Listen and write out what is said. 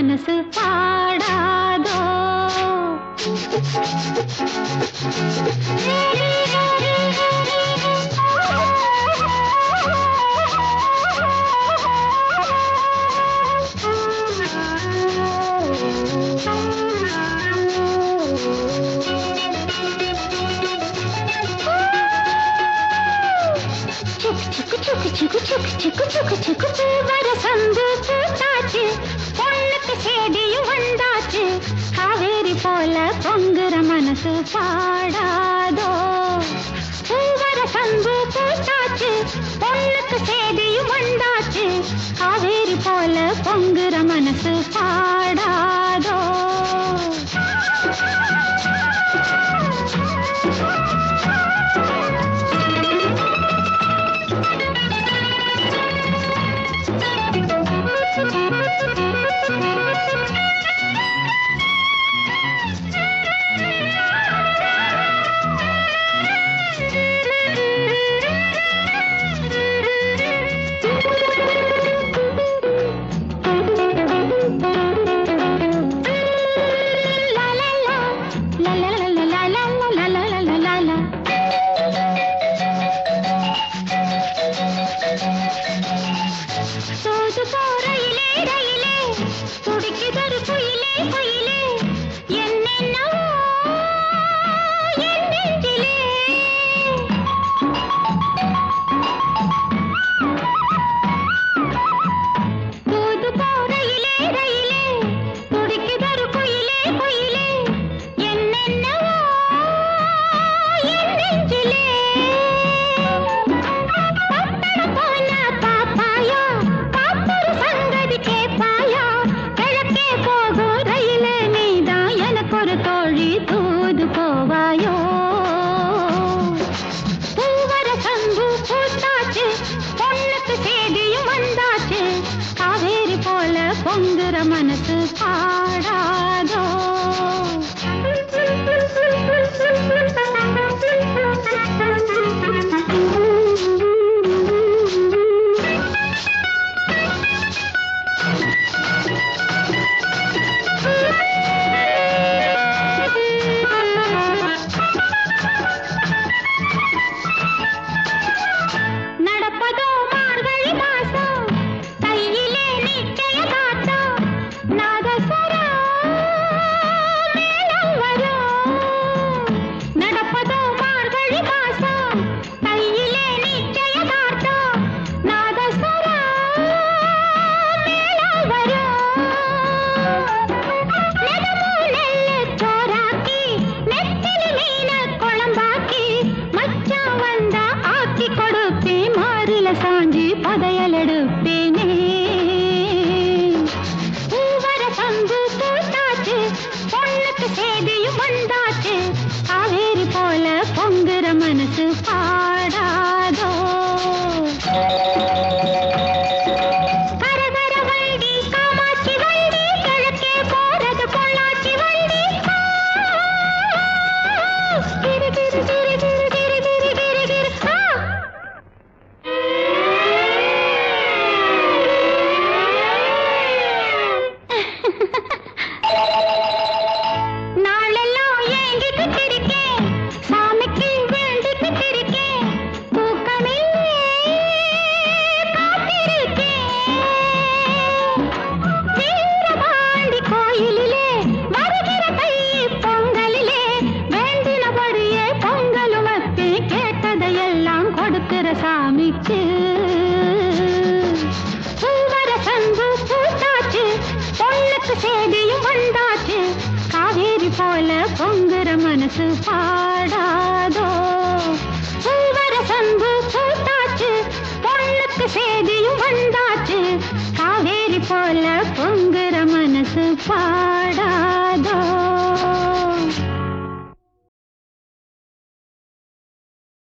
மனசு பாடாதோ சுக்கு சுக்கு சுக்கு சுக்கு சுக்கு சுக்கு சுக்கு பூவர சந்து பூத்தாச்சு பொண்ணுக்கு சேதியும் வந்தாச்சு காவேரி போல பொங்குற மனசு பாடாதோ பூவர சந்து பூத்தாச்சு பொண்ணுக்கு சேதியும் வந்தாச்சு காவேரி போல பொங்குற மனசு பாடாதோ La la la, la la la la la la la la la la la la. சோது போறையிலே ரயிலே துடிக்குதொரு குயிலே குயிலே என்னென்னவோ என் நெஞ்சிலே தூது போறையிலே ரயிலே துடிக்குதொரு குயிலே குயிலே என்னென்னவோ என் நெஞ்சிலே பட்டணம் போன பாப்பாயா பாப்பொரு சங்கதி கேப்பாயா கிழக்கே போகும் ரயிலே நீதான் எனக்கு ஒரு தோழி தூது போவாயோ பூவர சம்பு பூத்தாச்சு பொண்ணுக்கு சேதியும் வந்தாச்சு காவேரி போல பொங்குற மனசு பாடாதோ நடப்பதோ மார்கழி மாசம் கையிலே நிச்சயதார்த்தம் நாதஸ்வரம் மேளம் வரும் நடப்பதோ மார்கழி மாசம் கையிலே நிச்சயதார்த்தம் நாதஸ்வரம் மேளம் வரும் நெடுமோ நெல்லு சோறாக்கி நெத்திலி மீன குழம்பாக்கி மச்சான் வந்தா ஆக்கி கொடுப்பேன் மாறில சாஞ்சி பதையல் எடுப்பேனே பூவர சந்து பூத்தாச்சு பொண்ணுக்கு சேதியும் வந்தாச்சு காவேரி போல பொங்குற மனசு பாடாதோ கரகர வண்டி காமாட்சி வண்டி கிழக்கே போறது பொள்ளாச்சி வண்டி கிரு கிரு கிரு கிரு கிரு கிரு கிரு கிரு ஆ! நாளெல்லாம் ஏங்கிக்கிட்டு இருக்கேன் சாமிக்கு வேண்டிக்கிட்டு இருக்கேன் தூக்கமில்லை காத்திருக்கேன் வீரபாண்டி கோயிலிலே வருகிற தை பொங்கலிலே வேண்டினபடியே பொங்கலும் வைப்பேன் கேட்டதையெல்லாம் கொடுக்கிற சாமிக்கு பூவர சங்கு பூத்தாச்சு பொண்ணுக்கு சேதியும் வந்தாச்சு காவேரி போல பொங்குற மனசு பாடாதோ பூவர சங்கு பூத்தாச்சு பொண்ணுக்கு சேதியும் வந்தாச்சு காவேரி போல பொங்குற மனசு பாடாதோ